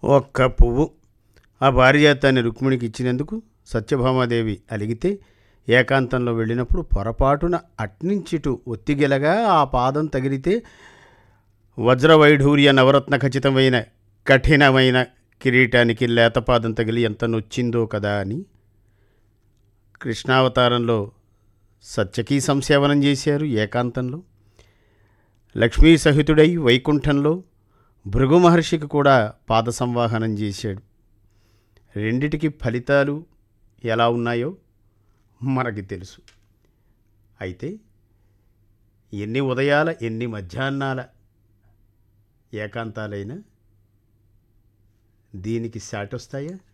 ఒక్క పువ్వు ఆ పారిజాతాన్ని రుక్మిణికి ఇచ్చినందుకు సత్యభామాదేవి అలిగితే ఏకాంతంలో వెళ్ళినప్పుడు పొరపాటున అట్నించిటు ఒత్తిగెలగా ఆ పాదం తగిలితే వజ్రవైఢూర్య నవరత్న ఖచ్చితమైన కఠినమైన కిరీటానికి లేతపాదం తగిలి ఎంత నొచ్చిందో కదా అని కృష్ణావతారంలో సత్యకీ సంసేవనం చేశారు ఏకాంతంలో లక్ష్మీ సహితుడై వైకుంఠంలో భృగు మహర్షికి కూడా పాద సంవాహనం చేశాడు రెండిటికి ఫలితాలు ఎలా ఉన్నాయో మనకి తెలుసు అయితే ఎన్ని ఉదయాల ఎన్ని మధ్యాహ్నాల ఏకాంతాలైనా దీనికి సాటి వస్తాయా